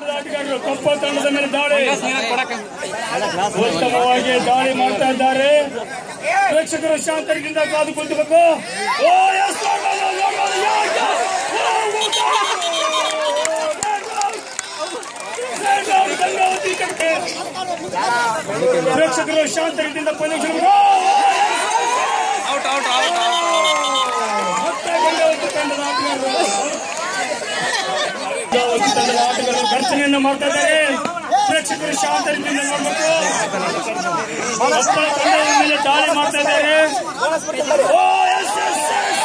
ತಂಡದ ಆಟಗಾರರು ಕಪ್ಪ ತಂಡದ ಮೇಲೆ ದಾಳಿ ಉತ್ತಮವಾಗಿ ದಾಳಿ ಮಾಡ್ತಾ ಇದ್ದಾರೆ ಪ್ರೇಕ್ಷಕರು ಶಾಂತರಿಗಿಂತ ಕಾದು ಕುಳಿತಬೇಕು ಓ ಎಸ್ ನೋಡ್ಬೋದು, ನೋಡ್ಬೋದು, ಯಾ, ಯಾ. ಓ, red out, ಗಂಗಾವತಿ ಕಟ್ಟೆ. ಪ್ರೇಕ್ಷಕರು ಶಾಂತರಿಗಿಂತ ಪಂದ್ಯ ಮತ್ತೆ ಗಂಗಾವತಿ ತಂಡದ ಆಟಗಾರರು ಗಂಗಾವತಿ ತಂಡದ ಆಟಗಾರರು ಘರ್ಷಣೆಯನ್ನು ಮಾಡ್ತಾ ಇದ್ದಾರೆ ಪ್ರೇಕ್ಷಕರು ಶಾಂತರಿಗಿಂದ ನೋಡ್ಬೇಕು ಮಕ್ಕಳ ತಂಡದ ಮೇಲೆ ದಾಳಿ ಮಾಡ್ತಾ ಇದ್ದಾರೆ ಓ, ಎಸ್, ಎಸ್, ಎಸ್.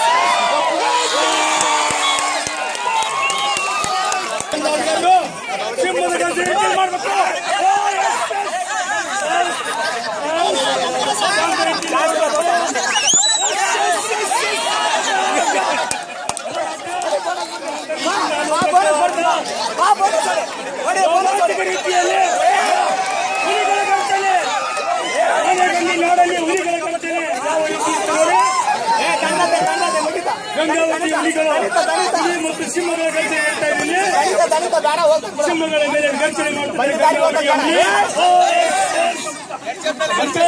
ಆಟಗಾರರು ಸಿಂಹದ ಗರ್ಜನೆ ಮಾಡ್ಬೇಕು ಓ, ಎಸ್, ಎಸ್. ರೋಮಾಂಚಕ ರೀತಿಯಲ್ಲಿ ಹುಲಿಗಳ ಗರ್ಜನೆ ಆನೆಗಂಡಿ ನಾಡಲ್ಲಿ ಹುಲಿಗಳ ಗರ್ಜನೆ ಯಾವ ರೀತಿ ಇತ್ತು ನೋಡಿ? ಗಂಗಾವತಿ ಹುಲಿಗಳು ಹುಲಿ ಮತ್ತು ಸಿಂಹಗಳ ಗರ್ಜನೆ ಹೇಳ್ತಾ ಇದ್ದೀನಿ ಸಿಂಹಗಳ ಮೇಲೆ ಗರ್ಜನೆ ಮಾಡ್ತಾರೆ ಗಂಗಾವತಿಯ ಹುಲಿ ಓ, ಎಸ್, ಎಸ್. ಮತ್ತೆ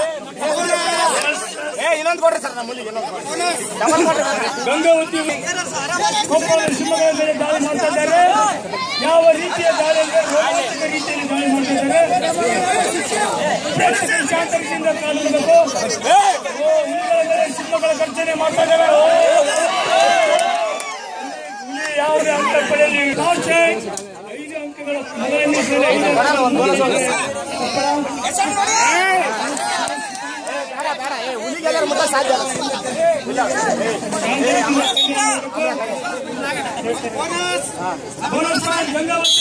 ಇನ್ನೊಂದು ಕೊಡ್ರಿ ಸರ್ ನಮ್ಮ ಹುಲಿಗೆ ಇನ್ನೊಂದು ಗಂಗಾವತಿ ಕೊಪ್ಪಳದ ಸಿಂಹಗಳ ಮೇಲೆ ದಾಳಿ ಮಾಡ್ತಾ ಇದ್ದಾರೆ ಯಾವ ರೀತಿಯ ದಾಳಿ ಅಂದ್ರೆ ರೋಮಾಂಚಕ ರೀತಿಯಲ್ಲಿ ದಾಳಿ ಮಾಡ್ತಾ ಇದ್ದಾರೆ ಪ್ರೇಕ್ಷಕರು ಶಾಂತರಿಸಿಂದ ಕಾಲಿಡಬೇಕು ಓ, ಹುಲಿಗಳ ಮೇಲೆ ಸಿಂಹಗಳ ಗರ್ಜನೆ ಮಾಡ್ತಾ ಇದ್ದಾರೆ ಓ, ಹುಲಿ ಯಾವುದೇ ಅಂಕ ಪಡೆಯಲಿ ಟಾರ್ಚ್ ಐದು ಅಂಕಗಳ ಮೊದಲನೇ ಸೇರಿ ಐದು ಅಂಕಗಳ ಹುಲಿಗೆಲ್ಲ ಮುಟ್ಟ ಸಾಧ್ಯ ಅಲ್ಲ. Bonus point Gangavathi